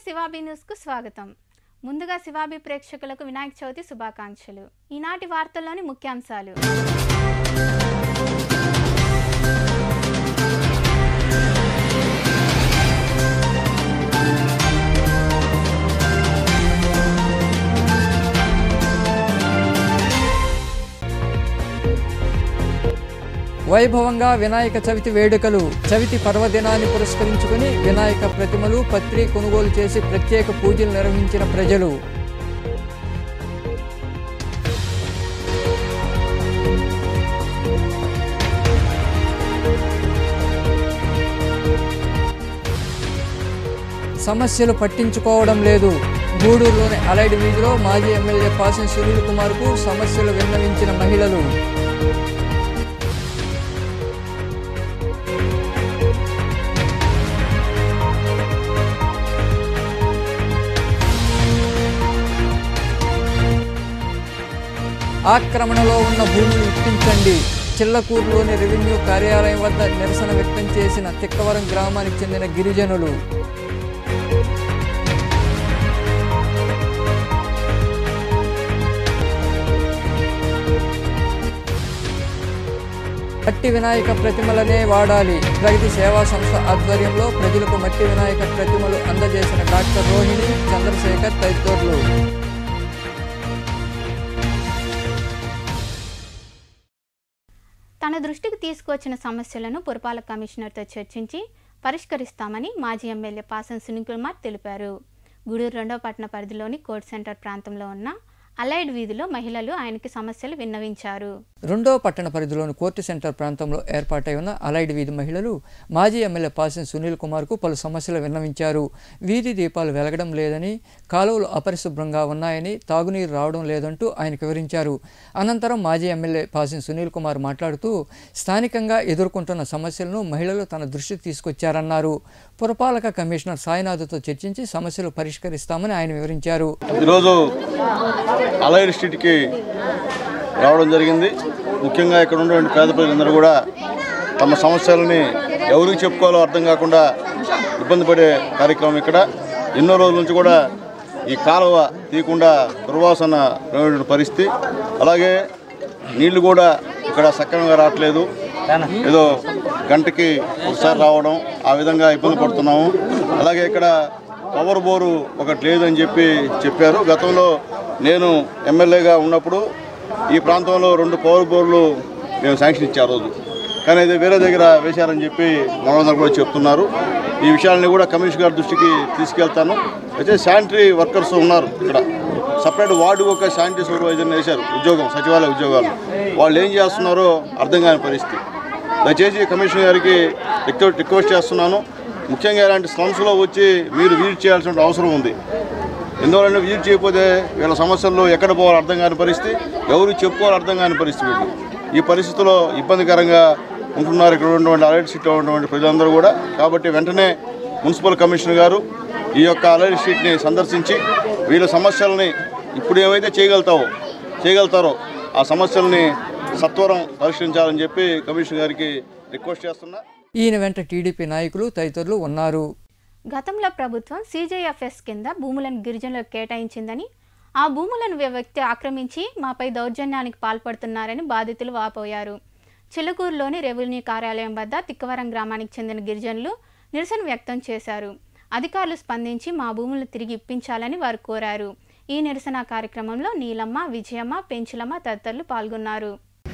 శివాబీ న్యూస్కు స్వాగతం ముందుగా శివాబీ ప్రేక్షకులకు వినాయక చవితి శుభాకాంక్షలు ఈనాటి వార్తల్లోని ముఖ్యాంశాలు వైభవంగా వినాయక చవితి వేడుకలు చవితి పర్వదినాన్ని పురస్కరించుకుని వినాయక ప్రతిమలు పత్రి కొనుగోలు చేసి ప్రత్యేక పూజలు నిర్వహించిన ప్రజలు సమస్యలు పట్టించుకోవడం లేదు గూడూరులోని అలైడ్ వీధిలో మాజీ ఎమ్మెల్యే పాసం సునీల్ కుమార్కు సమస్యలు విన్నవించిన మహిళలు ఆక్రమణలో ఉన్న భూములు ఇప్పించండి చిల్లకూరులోని రెవెన్యూ కార్యాలయం వద్ద నిరసన వ్యక్తం చేసిన తిక్కవరం గ్రామానికి చెందిన గిరిజనులు మట్టి వినాయక ప్రతిమలనే వాడాలి ప్రగతి సేవా సంస్థ ఆధ్వర్యంలో ప్రజలకు మట్టి వినాయక ప్రతిమలు అందజేసిన డాక్టర్ రోహిణి చంద్రశేఖర్ తదితరులు తన దృష్టికి తీసుకువచ్చిన సమస్యలను పురపాలక కమిషనర్తో చర్చించి పరిష్కరిస్తామని మాజీ ఎమ్మెల్యే పాసం సునీల్ కుమార్ తెలిపారు గూడూరు రెండో పట్టణ పరిధిలోని కోర్ట్ సెంటర్ ప్రాంతంలో ఉన్న అలైడ్ వీధిలో మహిళలు ఆయనకి సమస్యలు విన్నవించారు రెండో పట్టణ పరిధిలోని కోర్టు సెంటర్ ప్రాంతంలో ఏర్పాటై ఉన్న అలైడ్ వీధి మహిళలు మాజీ ఎమ్మెల్యే పాసిన సునీల్ కుమార్కు పలు సమస్యలు విన్నవించారు వీధి దీపాలు వెలగడం లేదని కాలువలు అపరిశుభ్రంగా ఉన్నాయని తాగునీరు రావడం లేదంటూ ఆయనకు వివరించారు అనంతరం మాజీ ఎమ్మెల్యే పాసిన సునీల్ కుమార్ మాట్లాడుతూ స్థానికంగా ఎదుర్కొంటున్న సమస్యలను మహిళలు తన దృష్టికి తీసుకొచ్చారన్నారు పురపాలక కమిషనర్ సాయినాథ్తో చర్చించి సమస్యలు పరిష్కరిస్తామని ఆయన వివరించారు ఈరోజు అలైర్ స్ట్రీట్కి రావడం జరిగింది ముఖ్యంగా ఇక్కడ ఉన్నటువంటి పేద ప్రజలందరూ కూడా తమ సమస్యలని ఎవరికి చెప్పుకోవాలో అర్థం కాకుండా ఇబ్బంది పడే కార్యక్రమం ఇక్కడ ఎన్నో రోజుల నుంచి కూడా ఈ కాలువ తీయకుండా దుర్వాసన ఉన్నటువంటి పరిస్థితి అలాగే నీళ్లు కూడా ఇక్కడ సక్రమంగా రావట్లేదు ఏదో గంటకి ఒకసారి రావడం ఆ విధంగా ఇబ్బంది పడుతున్నాము అలాగే ఇక్కడ పవర్ బోరు ఒకటి లేదని చెప్పి చెప్పారు గతంలో నేను ఎమ్మెల్యేగా ఉన్నప్పుడు ఈ ప్రాంతంలో రెండు పవర్ బోర్లు మేము శాంక్షన్ ఇచ్చే ఆ రోజు కానీ అది వేరే దగ్గర వేశారని చెప్పి మనోదరు కూడా చెప్తున్నారు ఈ విషయాలని కూడా కమిషనర్ గారి దృష్టికి తీసుకెళ్తాను అయితే శానిటరీ వర్కర్స్ ఉన్నారు ఇక్కడ సపరేట్ వార్డు ఒక శానిటరీ సూపర్వైజర్ని వేశారు ఉద్యోగం సచివాలయ ఉద్యోగాలు వాళ్ళు ఏం చేస్తున్నారో అర్థం కాని పరిస్థితి దయచేసి కమిషనర్ గారికి రిక్వెస్ట్ రిక్వెస్ట్ చేస్తున్నాను ముఖ్యంగా ఇలాంటి స్లమ్స్లో వచ్చి మీరు విజిట్ చేయాల్సిన అవసరం ఉంది ఎందువల్ల విజిట్ చేయకపోతే వీళ్ళ సమస్యల్లో ఎక్కడ పోవాలో అర్థం కాని పరిస్థితి ఎవరు చెప్పుకోవాలో అర్థం కాని పరిస్థితి వీళ్ళు ఈ పరిస్థితిలో ఇబ్బందికరంగా ఉంటున్నారు ఇక్కడ ఉన్నటువంటి అలర్ట్ సీట్లో ఉన్నటువంటి ప్రజలందరూ కూడా కాబట్టి వెంటనే మున్సిపల్ కమిషనర్ గారు ఈ యొక్క అలర్ట్ సీట్ని సందర్శించి వీళ్ళ సమస్యలని ఇప్పుడు ఏమైతే చేయగలుగుతావో చేయగలుగుతారో ఆ సమస్యల్ని సత్వరం పరిష్కరించాలని చెప్పి కమిషనర్ గారికి రిక్వెస్ట్ చేస్తున్నా ఈయన వెంట టీడీపీ నాయకులు తదితరులు ఉన్నారు గతంలో ప్రభుత్వం సీజేఎఫ్ఎస్ కింద భూములను గిరిజనులకు కేటాయించిందని ఆ భూములను ఓ వ్యక్తి ఆక్రమించి మాపై దౌర్జన్యానికి పాల్పడుతున్నారని బాధితులు వాపోయారు చిలుకూరులోని రెవెన్యూ కార్యాలయం వద్ద తిక్కవరం గ్రామానికి చెందిన గిరిజనులు నిరసన వ్యక్తం చేశారు అధికారులు స్పందించి మా భూములను తిరిగి ఇప్పించాలని వారు కోరారు ఈ నిరసన కార్యక్రమంలో నీలమ్మ విజయమ్మ పెంచులమ్మ తదితరులు పాల్గొన్నారు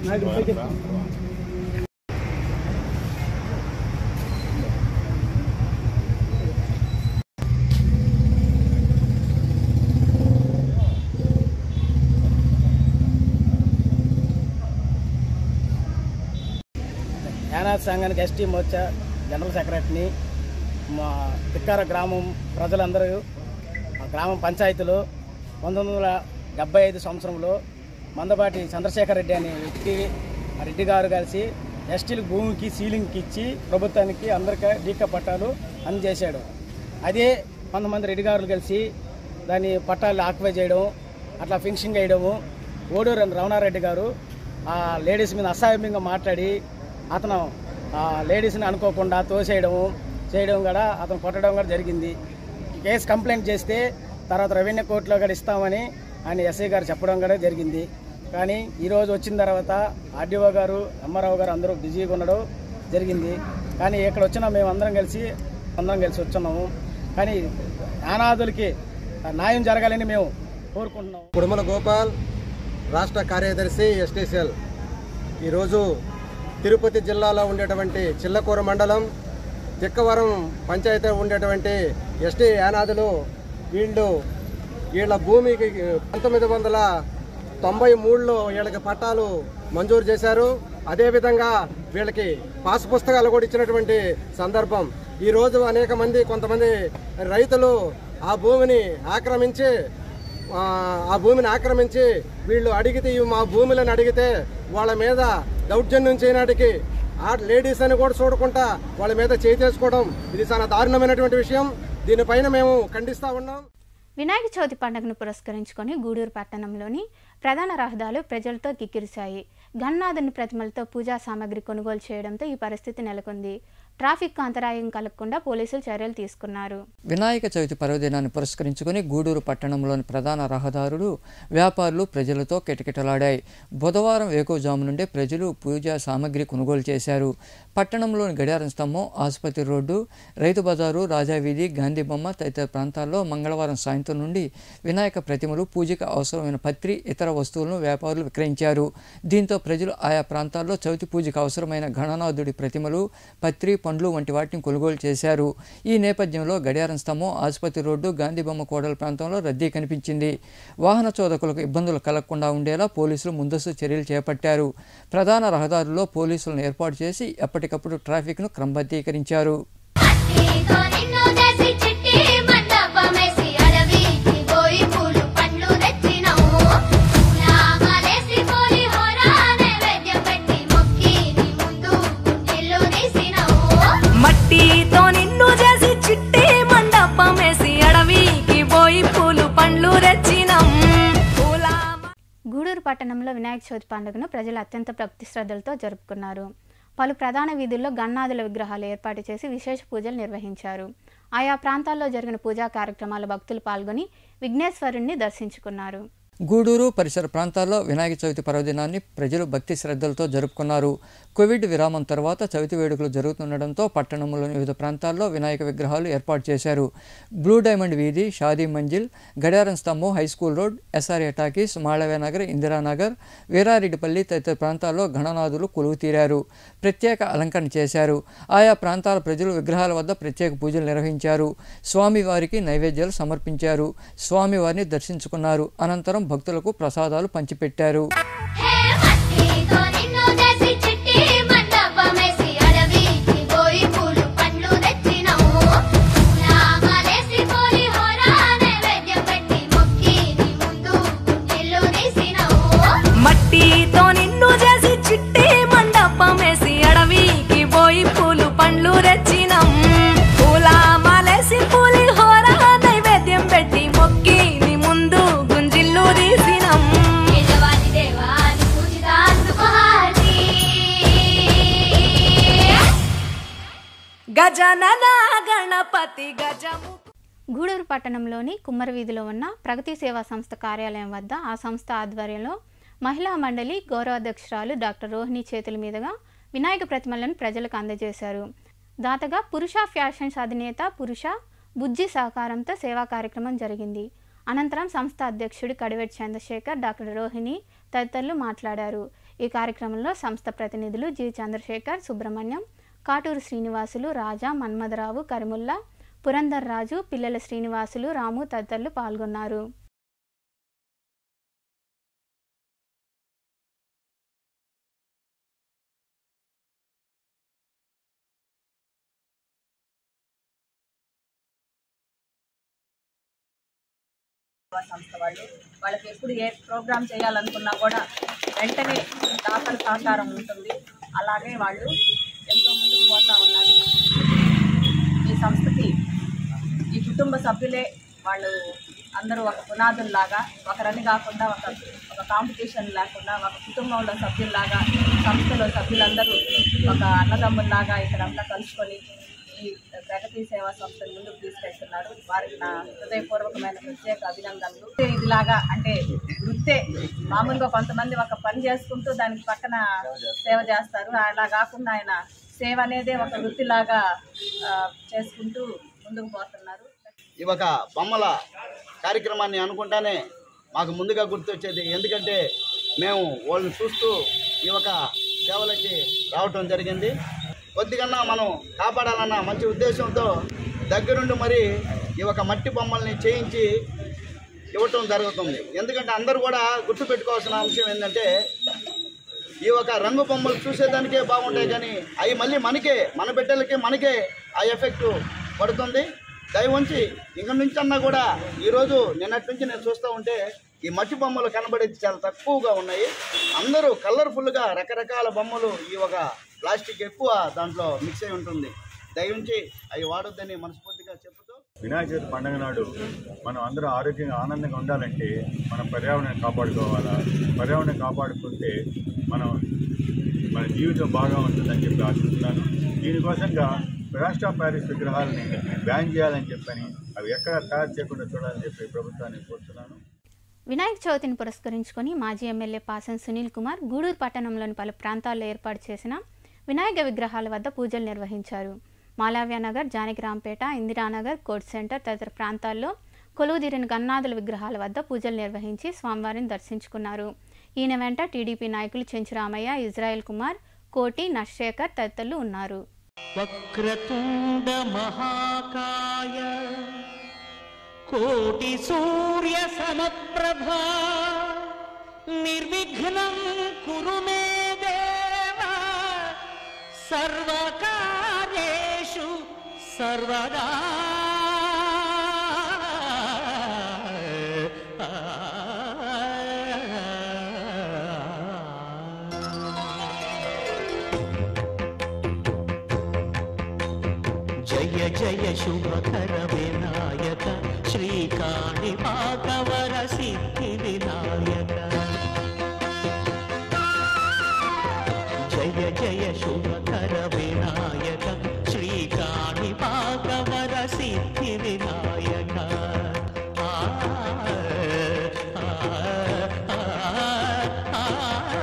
యానాథ్ సంఘానికి ఎస్టీ మోర్చా జనరల్ సెక్రటరీని మా తిక్కార గ్రామం ప్రజలందరూ ఆ గ్రామం పంచాయతీలో పంతొమ్మిది వందల డెబ్బై ఐదు సంవత్సరంలో మందపాటి చంద్రశేఖర్ రెడ్డి అనే వ్యక్తి ఆ రెడ్డి గారు కలిసి ఎస్టీల భూమికి సీలింగ్కి ఇచ్చి ప్రభుత్వానికి అందరికీ డీకా పట్టాలు అందజేశాడు అదే కొంతమంది రెడ్డి గారులు కలిసి దాని పట్టాలు ఆక్యుపై చేయడం అట్లా ఫింక్షింగ్ వేయడము ఓడూరు రమణారెడ్డి గారు ఆ లేడీస్ మీద అసహ్యంగా మాట్లాడి అతను ఆ లేడీస్ని అనుకోకుండా తోసేయడము చేయడం కూడా అతను కొట్టడం కూడా జరిగింది కేసు కంప్లైంట్ చేస్తే తర్వాత రెవెన్యూ కోర్టులో కూడా ఇస్తామని ఆయన ఎస్ఐ గారు చెప్పడం కూడా జరిగింది కానీ ఈరోజు వచ్చిన తర్వాత ఆర్డీఓ గారు ఎంఆర్ఓ గారు అందరూ బిజీగా ఉండడం జరిగింది కానీ ఇక్కడ వచ్చిన మేము అందరం కలిసి అందరం కలిసి వచ్చున్నాము కానీ అనాథులకి న్యాయం జరగాలని మేము కోరుకుంటున్నాము కుడుమల గోపాల్ రాష్ట్ర కార్యదర్శి ఎస్టీసీఎల్ ఈరోజు తిరుపతి జిల్లాలో ఉండేటువంటి చిల్లకూర మండలం తిక్కవరం పంచాయతీ ఉండేటువంటి ఎస్టీ యానాదులు వీళ్ళు వీళ్ళ భూమికి పంతొమ్మిది వందల తొంభై మూడులో వీళ్ళకి పట్టాలు మంజూరు చేశారు అదేవిధంగా వీళ్ళకి పాస్ పుస్తకాలు కూడా ఇచ్చినటువంటి సందర్భం ఈరోజు అనేక మంది కొంతమంది రైతులు ఆ భూమిని ఆక్రమించి ఆ, ఆ భూమిని ఆక్రమించి వీళ్ళు అడిగితే ఇవి మా భూములను అడిగితే వాళ్ళ మీద దౌర్జన్యం చేయనాటికి ఆ లేడీస్ అని కూడా చూడకుండా వాళ్ళ మీద చేయి చేసుకోవడం ఇది చాలా దారుణమైనటువంటి విషయం దీనిపైన మేము ఖండిస్తా ఉన్నాం వినాయక చవితి పండుగను పురస్కరించుకొని గూడూరు పట్టణంలోని ప్రధాన రహదారులు ప్రజలతో కిక్కిరిశాయి గన్నాథుని ప్రతిమలతో పూజా సామాగ్రి కొనుగోలు చేయడంతో ఈ పరిస్థితి నెలకొంది ట్రాఫిక్ అంతరాయం కలగకుండా పోలీసులు చర్యలు తీసుకున్నారు వినాయక చవితి పర్వదినాన్ని పురస్కరించుకొని గూడూరు పట్టణంలోని ప్రధాన రహదారులు వ్యాపారులు ప్రజలతో కిటకిటలాడాయి బుధవారం వేకోజాము నుండే ప్రజలు పూజా సామాగ్రి కొనుగోలు చేశారు పట్టణంలోని గడియారం స్తంభం ఆసుపత్రి రోడ్డు రైతు బజారు రాజావీధి గాంధీ బొమ్మ తదితర ప్రాంతాల్లో మంగళవారం సాయంత్రం నుండి వినాయక ప్రతిమలు పూజకు అవసరమైన పత్రి ఇతర వస్తువులను వ్యాపారులు విక్రయించారు దీంతో ప్రజలు ఆయా ప్రాంతాల్లో చవితి పూజకు అవసరమైన గణనాథుడి ప్రతిమలు పత్రి పండ్లు వంటి వాటిని కొనుగోలు చేశారు ఈ నేపథ్యంలో గడియారం స్తంభం ఆసుపత్రి రోడ్డు గాంధీబొమ్మ కోడల ప్రాంతంలో రద్దీ కనిపించింది వాహన చోదకులకు ఇబ్బందులు కలగకుండా ఉండేలా పోలీసులు ముందస్తు చర్యలు చేపట్టారు ప్రధాన రహదారుల్లో పోలీసులను ఏర్పాటు చేసి ఎప్పటికప్పుడు ట్రాఫిక్ను క్రమబద్ధీకరించారు నీతో నిన్ను చేసి చిట్టి మండపమేసి అడవికి పోయి పూలు పండ్లు తెచ్చినాము పూలమాలేసి పోలి హోరా నైవేద్యం పెట్టి మొక్కి నీ ముందు గుండెలు తీసినాము మట్టితో నిన్ను చేసి చిట్టి మండపమేసి అడవికి పోయి పూలు పండ్లు రెచ్చినం పూల గూడూరు పట్టణంలో వినాయక చవితి పండుగను ప్రజలు అత్యంత భక్తి శ్రద్ధలతో జరుపుకున్నారు పలు ప్రధాన వీధుల్లో గన్నాదుల విగ్రహాలు ఏర్పాటు చేసి విశేష పూజలు నిర్వహించారు ఆయా ప్రాంతాల్లో జరిగిన పూజా కార్యక్రమాల భక్తులు పాల్గొని విఘ్నేశ్వరుణ్ణి దర్శించుకున్నారు గూడూరు పరిసర ప్రాంతాల్లో వినాయక చవితి పర్వదినాన్ని ప్రజలు భక్తి శ్రద్ధలతో జరుపుకున్నారు కోవిడ్ విరామం తర్వాత చవితి వేడుకలు జరుగుతుండటంతో పట్టణంలోని వివిధ ప్రాంతాల్లో వినాయక విగ్రహాలు ఏర్పాటు చేశారు బ్లూ డైమండ్ వీధి షాదీ మంజిల్ గడియారం స్తంభం high school road SRA talkies Malavya Nagar Indiranagar Veerareddypalli తదితర ప్రాంతాల్లో గణనాథులు కొలువు తీరారు ప్రత్యేక అలంకరణ చేశారు ఆయా ప్రాంతాల ప్రజలు విగ్రహాల వద్ద ప్రత్యేక పూజలు నిర్వహించారు స్వామివారికి నైవేద్యాలు సమర్పించారు స్వామివారిని దర్శించుకున్నారు అనంతరం భక్తులకు ప్రసాదాలు పంచిపెట్టారు హే మట్టితో నిన్ను చేసి చిట్టి మండపమేసి అడవికి పోయి పూలు పండ్లు తెచ్చినాము పూలమాలేసి పోలి హోరా నైవేద్యం పెట్టి మొక్కి నీ ముందు గుండెలు తీసినాము మట్టితో నిన్ను చేసి చిట్టి మండపమేసి అడవికి పోయి పూలు పండ్లు రెచ్చినం పూల మాలేసి పూలి హోర నైవేద్యం పెట్టి మొక్కి నీ ముందు గుంజిల్లు తీసినం యజమాని దేవాని పూజిత అందుకోహాలి గజనన గణపతి గజము గూడూరు పట్టణంలోని కుమ్మరి వీధిలో ఉన్న ప్రగతి సేవా సంస్థ కార్యాలయం వద్ద ఆ సంస్థ ఆధ్వర్యంలో మహిళా మండలి గౌరవాధ్యక్షురాలు డాక్టర్ రోహిణి చేతుల మీదుగా వినాయక ప్రతిమలను ప్రజలకు అందజేశారు దాతగా పురుష ఫ్యాషన్స్ అధినేత పురుష బుజ్జి సహకారంతో సేవా కార్యక్రమం జరిగింది అనంతరం సంస్థ అధ్యక్షుడు కడివెట్ చంద్రశేఖర్ డాక్టర్ రోహిణి తదితరులు మాట్లాడారు ఈ కార్యక్రమంలో సంస్థ ప్రతినిధులు జి చంద్రశేఖర్ సుబ్రహ్మణ్యం కాటూరు శ్రీనివాసులు రాజా మన్మథరావు కరిముల్లా పురందర్ రాజు పిల్లల శ్రీనివాసులు రాము తదితరులు పాల్గొన్నారు సంస్థ వాళ్ళు వాళ్ళకి ఎప్పుడు ఏ ప్రోగ్రామ్ చేయాలనుకున్నా కూడా వెంటనే దాతల సహకారం ఉంటుంది అలాగే వాళ్ళు ఎంతో ముందుకు పోతా ఉన్నారు ఈ సంస్థకి ఈ కుటుంబ సభ్యులే వాళ్ళు అందరూ ఒక పునాదుల్లాగా ఒకరని కాకుండా ఒక ఒక కాంపిటీషన్ లేకుండా ఒక కుటుంబంలో సభ్యుల్లాగా సంస్థలో సభ్యులందరూ ఒక అన్నదమ్ముల్లాగా ఇక్కడంతా కలుసుకొని ప్రగతి సేవా సంస్థను ముందుకు తీసుకెళ్తున్నారు వారికి నా హృదయపూర్వకమైన ప్రత్యేక అభినందనలు ఇదిలాగా అంటే వృత్తే మామూలుగా కొంతమంది ఒక పని చేసుకుంటూ దానికి పక్కన సేవ చేస్తారు అలా కాకుండా ఆయన సేవ అనేదే ఒక వృత్తిలాగా ఆ, చేసుకుంటూ ముందుకు పోతున్నారు ఈ ఒక బొమ్మల కార్యక్రమాన్ని అనుకుంటానే మాకు ముందుగా గుర్తొచ్చేది ఎందుకంటే మేము వాళ్ళని చూస్తూ ఈ ఒక సేవలకి రావటం జరిగింది కొద్దిగన్నా మనం కాపాడాలన్న మంచి ఉద్దేశంతో దగ్గరుండి మరి ఈ ఒక మట్టి బొమ్మల్ని చేయించి ఇవ్వటం జరుగుతుంది ఎందుకంటే అందరూ కూడా గుర్తుపెట్టుకోవాల్సిన అంశం ఏంటంటే ఈ ఒక రంగు బొమ్మలు చూసేదానికే బాగుంటాయి కానీ అవి మళ్ళీ మనకే మన బిడ్డలకి మనకే ఆ ఎఫెక్ట్ పడుతుంది దయ ఉంచి ఇంక నుంచి అన్నా కూడా ఈరోజు నిన్నటి నుంచి నేను చూస్తూ ఉంటే ఈ మట్టి బొమ్మలు కనబడేది చాలా తక్కువగా ఉన్నాయి అందరూ కలర్ఫుల్గా రకరకాల బొమ్మలు ఈ ఒక ప్లాస్టిక్ ఎక్కువ దాంట్లో మిక్స్ అయి ఉంటుంది దయ ఉంచి అవి వాడొద్దని మనస్ఫూర్తిగా చెబుతూ వినాయక చవితి పండుగ నాడు మనం అందరూ ఆరోగ్యంగా ఆనందంగా ఉండాలంటే మనం పర్యావరణాన్ని కాపాడుకోవాలా పర్యావరణం కాపాడుకుంటే మనం మన జీవితం బాగా ఉంటుందని చెప్పి ఆశిస్తున్నాను దీనికోసంగా ప్లాస్టర్ ఆఫ్ ప్యారిస్ విగ్రహాలని బ్యాన్ చేయాలని చెప్పని అవి ఎక్కడ తయారు చేయకుండా చూడాలని చెప్పి ప్రభుత్వాన్ని కోరుతున్నాను వినాయక చవితిని పురస్కరించుకొని మాజీ ఎమ్మెల్యే పాసం సునీల్ కుమార్ గూడూరు పట్టణంలోని పలు ప్రాంతాల్లో ఏర్పాటు చేసిన వినాయక విగ్రహాల వద్ద పూజలు నిర్వహించారు మాలావ్యానగర్ జానకిరాంపేట ఇందిరానగర్ కోర్ట్ సెంటర్ తదితర ప్రాంతాల్లో కొలువుదీరిన గన్నాదుల విగ్రహాల వద్ద పూజలు నిర్వహించి స్వామివారిని దర్శించుకున్నారు ఈయన వెంట టీడీపీ నాయకులు చెంచురామయ్య ఇజ్రాయెల్ కుమార్ కోటి నర్శేఖర్ తదితరులు ఉన్నారు వక్రతుండ మహాకాయ కోటి సూర్య సమప్రభా నిర్విఘ్నం కురు మే దేవ సర్వకార్యేషు సర్వదా జయ జయ శుభకర వినాయక శ్రీకాణి పాకవర సిద్ధి వినాయక జయ జయ శుభకర వినాయక శ్రీకాణి పాకవర సిద్ధి వినాయక ఆ, ఆ, ఆ, ఆ, ఆ.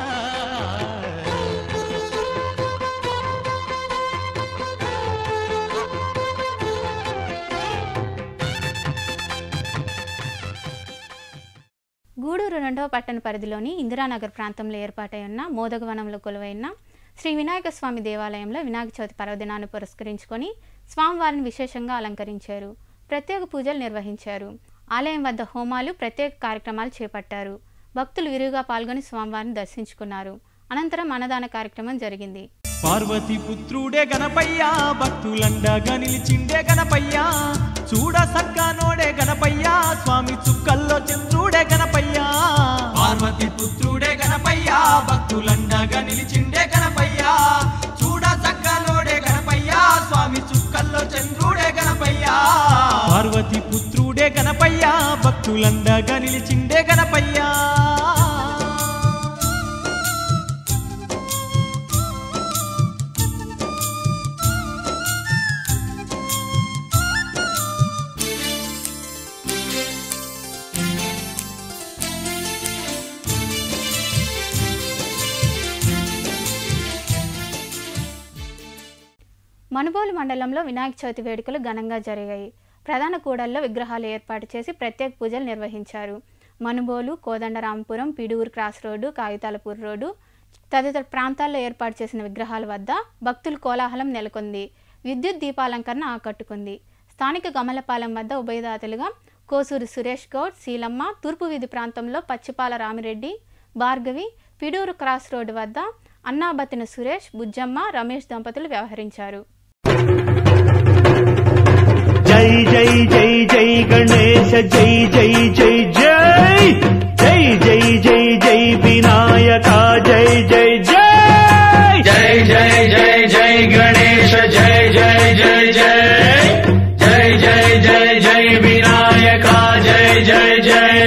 గూడూరు రెండవ పట్టణ పరిధిలోని ఇందిరానగర్ ప్రాంతంలో ఏర్పాటై ఉన్న మోదగవనంలో కొలువైన శ్రీ వినాయక స్వామి దేవాలయంలో వినాయక చవితి పర్వదినాన్ని పురస్కరించుకొని స్వామివారిని విశేషంగా అలంకరించారు ప్రత్యేక పూజలు నిర్వహించారు ఆలయం వద్ద హోమాలు ప్రత్యేక కార్యక్రమాలు చేపట్టారు భక్తులు విరివిగా పాల్గొని స్వామివారిని దర్శించుకున్నారు అనంతరం అన్నదాన కార్యక్రమం జరిగింది పార్వతి పుత్రుడే గణపయ్యా భక్తులండగా నిలిచిండే గణపయ్యా చూడ సక్కనోడే గణపయ్యా స్వామి చుక్కల్లో చంద్రుడే గణపయ్యా పార్వతి పుత్రుడే గణపయ్యా భక్తులండగా నిలిచిండే గణపయ్యా చూడ సక్కనోడే గణపయ్యా స్వామి చుక్కల్లో చంద్రుడే గణపయ్యా పార్వతి పుత్రుడే గణపయ్యా భక్తులండగా నిలిచిండే గణపయ్యా మనుబోలు మండలంలో వినాయక చవితి వేడుకలు ఘనంగా జరిగాయి ప్రధాన కూడల్లో విగ్రహాలు ఏర్పాటు చేసి ప్రత్యేక పూజలు నిర్వహించారు Manubolu Kodandarampuram Pidur cross road Kagitalapur road తదితర ప్రాంతాల్లో ఏర్పాటు చేసిన విగ్రహాల వద్ద భక్తుల కోలాహలం నెలకొంది విద్యుత్ దీపాలంకరణ ఆకట్టుకుంది స్థానిక గమలపాలెం వద్ద ఉభయదాతలుగా కోసూరి సురేష్ గౌడ్ శీలమ్మ తూర్పు వీధి ప్రాంతంలో పచ్చిపాల రామిరెడ్డి భార్గవి పిడూరు క్రాస్ రోడ్డు వద్ద అన్నాబతిన సురేష్ బుజ్జమ్మ రమేష్ దంపతులు వ్యవహరించారు జై జై జై జై గణేశ జై జై జై జై జై జై జై జై వినాయక జై జై జై జై జై జై జై గణేశ జై జై జై జై జై జై జై జై వినాయక జై జై జై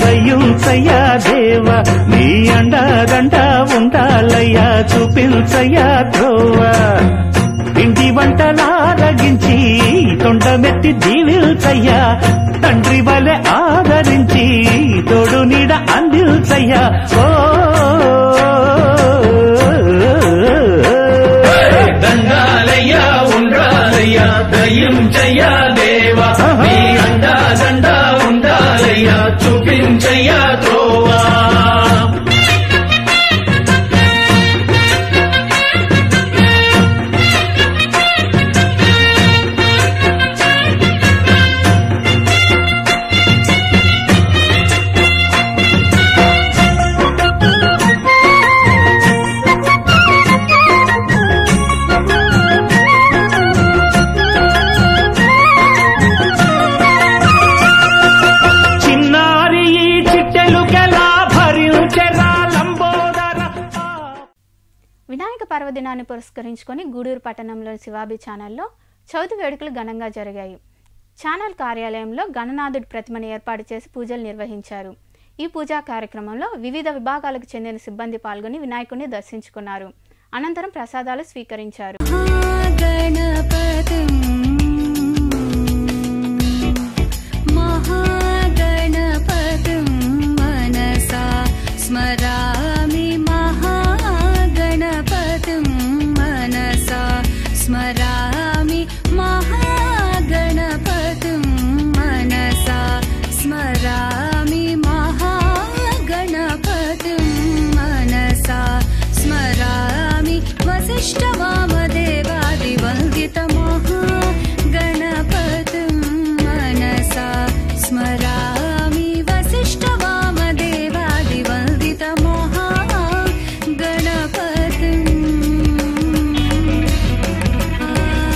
దయ్యుంచయ్యా దేవ నీ అండదండ ఉండాలయ్యా చూపించయ్యా ధ్రువ ఇంటి వంటలారగించి తొండమెత్తి దీవిల్చయ్యా తండ్రి వలె ఆదరించి తోడు నీడ అందిల్చయ్యా ఓ దండాలయ్యా ఉండాలయ్యా దయ్యించయ్యా దేవా నీ అండా దండా ఉండాలయ్యా చూపించయ్యా త్రోవా చిన్నారి ఈ చిట్టెలుకెలా భరించెరా లంబోదర వినాయక పర్వదినాన్ని పురస్కరించుకొని గూడూరు పట్టణంలోని శివాబి ఛానల్లో చవితి వేడుకలు ఘనంగా జరిగాయి ఛానల్ కార్యాలయంలో గణనాథుడి ప్రతిమను ఏర్పాటు చేసి పూజలు నిర్వహించారు ఈ పూజా కార్యక్రమంలో వివిధ విభాగాలకు చెందిన సిబ్బంది పాల్గొని వినాయకుడిని దర్శించుకున్నారు అనంతరం ప్రసాదాలు స్వీకరించారు गणपतिं महागणपतिं मनसा स्मरामि महागणपतिं मनसा स्मरामि महागणपतिं मनसा स्मरामि महागणपतिं मनसा स्मरामि वसिष्ठवामदेवादिवन्दितमहागणपतिं मनसा स्मरामि वसिष्ठवामदेवादिवन्दितमहागणपतिम्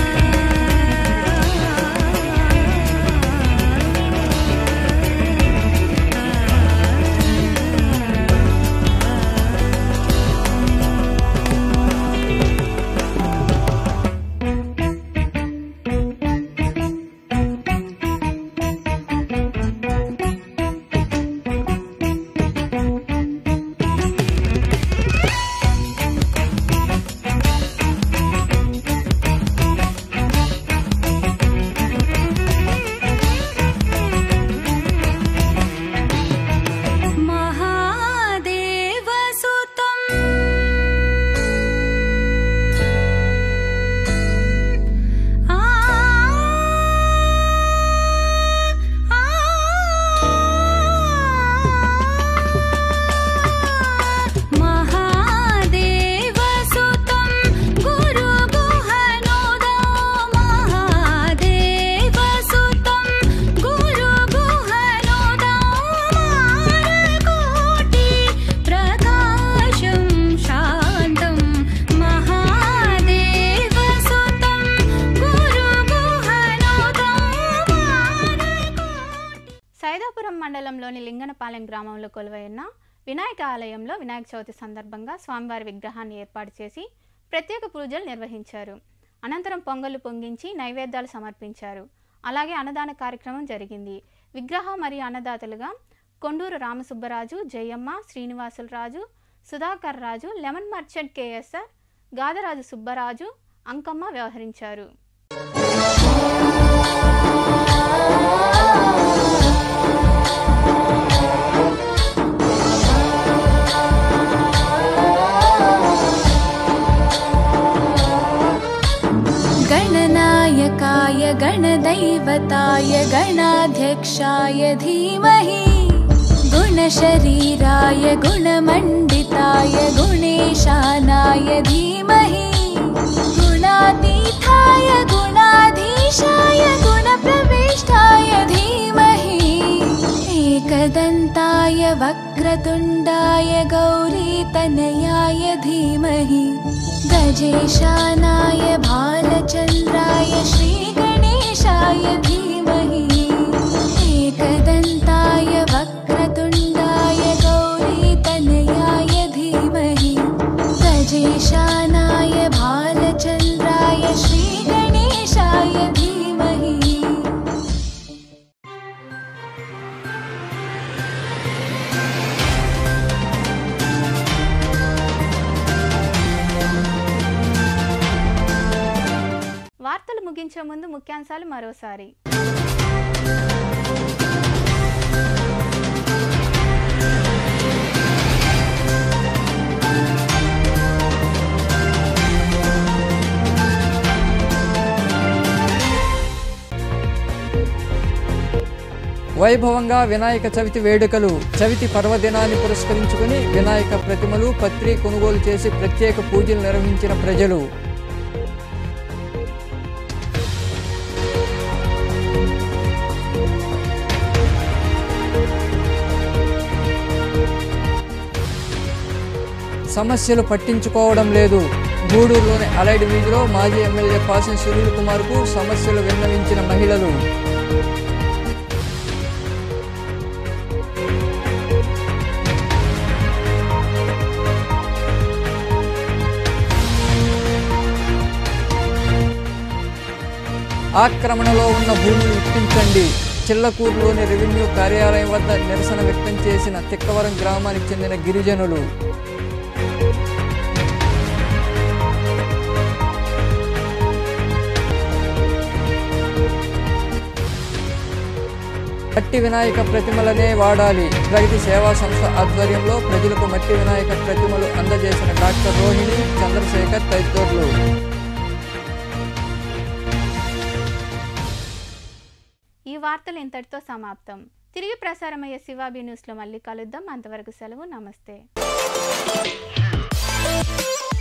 మండలంలోని లింగనపాలెం గ్రామంలో కొలువైన వినాయక ఆలయంలో వినాయక చవితి సందర్భంగా స్వామివారి విగ్రహాన్ని ఏర్పాటు చేసి ప్రత్యేక పూజలు నిర్వహించారు అనంతరం పొంగళ్ళు పొంగించి నైవేద్యాలు సమర్పించారు అలాగే అన్నదాన కార్యక్రమం జరిగింది విగ్రహ మరియు అన్నదాతలుగా Konduru Ramasubbaraju Jayamma Srinivasularaju Sudhakar Raju lemon merchant KSR Gadaraju Subbaraju Ankamma వ్యవహరించారు गणनायकाय गणदैवताय गणाध्यक्षाय धीमहि गुणशरीराय गुणमण्डिताय गुणेशानाय धीमहि गुणातीताय गुणाधीशाय गुणप्रविष्टाय धीमहि एकदन्ताय वक्रतुण्डाय गौरीतनयाय धीमहि गजेशानाय भालचन्द्राय श्रीगणेशाय धीमहि एकदन्ताय वक्रतुण्डाय गौरीतनयाय धीमहि गजेशानाय भालचन्द्राय श्रीगणेशाय धीमहि వార్తలు ముగించే ముందు ముఖ్యాంశాలు మరోసారి వైభవంగా వినాయక చవితి వేడుకలు చవితి పర్వదినాన్ని పురస్కరించుకుని వినాయక ప్రతిమలు పత్రి కొనుగోలు చేసి ప్రత్యేక పూజలు నిర్వహించిన ప్రజలు సమస్యలు పట్టించుకోవడం లేదు గూడూరులోని అలైడ్ వీధిలో మాజీ ఎమ్మెల్యే పాసం సునీల్ కుమార్కు సమస్యలు విన్నవించిన మహిళలు ఆక్రమణలో ఉన్న భూములు ఇప్పించండి చిల్లకూరులోని రెవెన్యూ కార్యాలయం వద్ద నిరసన వ్యక్తం చేసిన తిక్కవరం గ్రామానికి చెందిన గిరిజనులు మట్టి వినాయక ప్రతిమలనే వాడాలి ప్రగతి సేవా సంస్థ ఆధ్వర్యంలో ప్రజలకు మట్టి వినాయక ప్రతిమలు అందజేసిన డాక్టర్ రోహిణి చంద్రశేఖర్ తదితరులు ఈ వార్తలు ఇంతటితో సమాప్తం తిరిగి ప్రసారమయ్యే శివాబీ న్యూస్లో మళ్ళీ కలుద్దాం అంతవరకు సెలవు నమస్తే